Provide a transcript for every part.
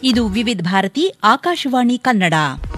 ಇದು ವಿವಿಧ ಭಾರತಿ ಆಕಾಶವಾಣಿ ಕನ್ನಡ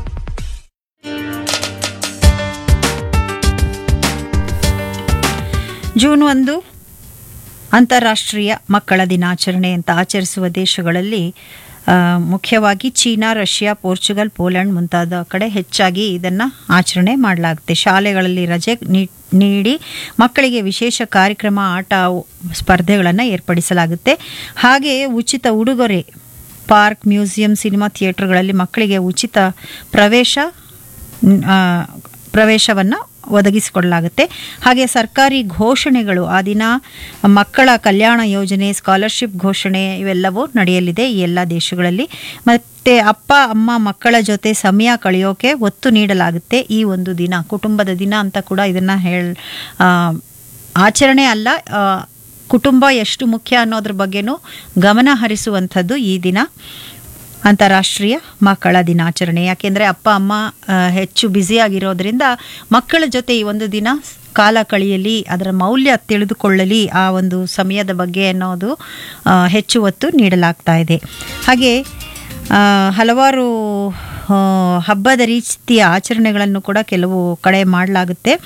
ಜೂನ್ ಒಂದು ಅಂತಾರಾಷ್ಟ್ರೀಯ ಮಕ್ಕಳ ದಿನಾಚರಣೆ ಅಂತ ಆಚರಿಸುವ ದೇಶಗಳಲ್ಲಿ ಆ, ಮುಖ್ಯವಾಗಿ ಚೀನಾ ರಷ್ಯಾ ಪೋರ್ಚುಗಲ್ ಪೋಲೆಂಡ್ ಮುಂತಾದ ಕಡೆ ಹೆಚ್ಚಾಗಿ ಇದನ್ನು ಆಚರಣೆ ಮಾಡಲಾಗುತ್ತೆ ಶಾಲೆಗಳಲ್ಲಿ ರಜೆ ನೀ- ನೀಡಿ ಮಕ್ಕಳಿಗೆ ವಿಶೇಷ ಕಾರ್ಯಕ್ರಮ ಆಟ ಸ್ಪರ್ಧೆಗಳನ್ನು ಏರ್ಪಡಿಸಲಾಗುತ್ತೆ ಹಾಗೆಯೇ ಉಚಿತ ಉಡುಗೊರೆ ಪಾರ್ಕ್ ಮ್ಯೂಸಿಯಂ ಸಿನಿಮಾ ಥಿಯೇಟರ್ಗಳಲ್ಲಿ ಮಕ್ಕಳಿಗೆ ಉಚಿತ ಪ್ರವೇಶ ಆ, ಪ್ರವೇಶವನ್ನು ಒದಗಿಸಿಕೊಡಲಾಗುತ್ತೆ ಹಾಗೆ ಸರ್ಕಾರಿ ಘೋಷಣೆಗಳು ಆ ದಿನ ಮಕ್ಕಳ ಕಲ್ಯಾಣ ಯೋಜನೆ ಸ್ಕಾಲರ್ಶಿಪ್ ಘೋಷಣೆ ಇವೆಲ್ಲವೂ ನಡೆಯಲಿದೆ ಈ ಎಲ್ಲ ದೇಶಗಳಲ್ಲಿ ಮತ್ತು ಅಪ್ಪ ಅಮ್ಮ ಮಕ್ಕಳ ಜೊತೆ ಸಮಯ ಕಳೆಯೋಕೆ ಒತ್ತು ನೀಡಲಾಗುತ್ತೆ ಈ ಒಂದು ದಿನ ಕುಟುಂಬದ ದಿನ ಅಂತ ಕೂಡ ಇದನ್ನು ಹೇಳ ಆಚರಣೆ ಅಲ್ಲ ಆ, ಕುಟುಂಬ ಎಷ್ಟು ಮುಖ್ಯ ಅನ್ನೋದ್ರ ಬಗ್ಗೆನೂ ಗಮನ ಹರಿಸುವಂಥದ್ದು ಈ ದಿನ ಅಂತಾರಾಷ್ಟ್ರೀಯ ಮಕ್ಕಳ ದಿನಾಚರಣೆ ಯಾಕೆಂದರೆ ಅಪ್ಪ ಅಮ್ಮ ಆ, ಹೆಚ್ಚು ಬ್ಯುಸಿಯಾಗಿರೋದ್ರಿಂದ ಮಕ್ಕಳ ಜೊತೆ ಈ ಒಂದು ದಿನ ಕಾಲ ಕಳೆಯಲಿ ಅದರ ಮೌಲ್ಯ ತಿಳಿದುಕೊಳ್ಳಲಿ ಆ ಒಂದು ಸಮಯದ ಬಗ್ಗೆ ಅನ್ನೋದು ಆ, ಹೆಚ್ಚು ಒತ್ತು ನೀಡಲಾಗ್ತಾ ಇದೆ ಹಾಗೆ ಆ, ಹಲವಾರು ಆ, ಹಬ್ಬದ ರೀತಿಯ ಆಚರಣೆಗಳನ್ನು ಕೂಡ ಕೆಲವು ಕಡೆ ಮಾಡಲಾಗುತ್ತೆ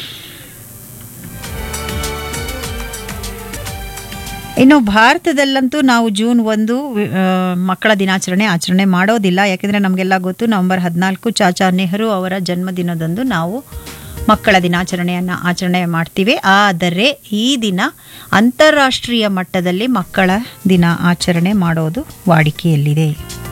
ಇನ್ನು ಭಾರತದಲ್ಲಂತೂ ನಾವು ಜೂನ್ ಒಂದು ಆ, ಮಕ್ಕಳ ದಿನಾಚರಣೆ ಆಚರಣೆ ಮಾಡೋದಿಲ್ಲ ಯಾಕೆಂದರೆ ನಮಗೆಲ್ಲ ಗೊತ್ತು ನವೆಂಬರ್ ಹದಿನಾಲ್ಕು ಚಾಚಾ ನೆಹರು ಅವರ ಜನ್ಮದಿನದಂದು ನಾವು ಮಕ್ಕಳ ದಿನಾಚರಣೆಯನ್ನು ಆಚರಣೆ ಮಾಡ್ತೀವಿ ಆದರೆ ಈ ದಿನ ಅಂತಾರಾಷ್ಟ್ರೀಯ ಮಟ್ಟದಲ್ಲಿ ಮಕ್ಕಳ ದಿನ ಆಚರಣೆ ಮಾಡೋದು ವಾಡಿಕೆಯಲ್ಲಿದೆ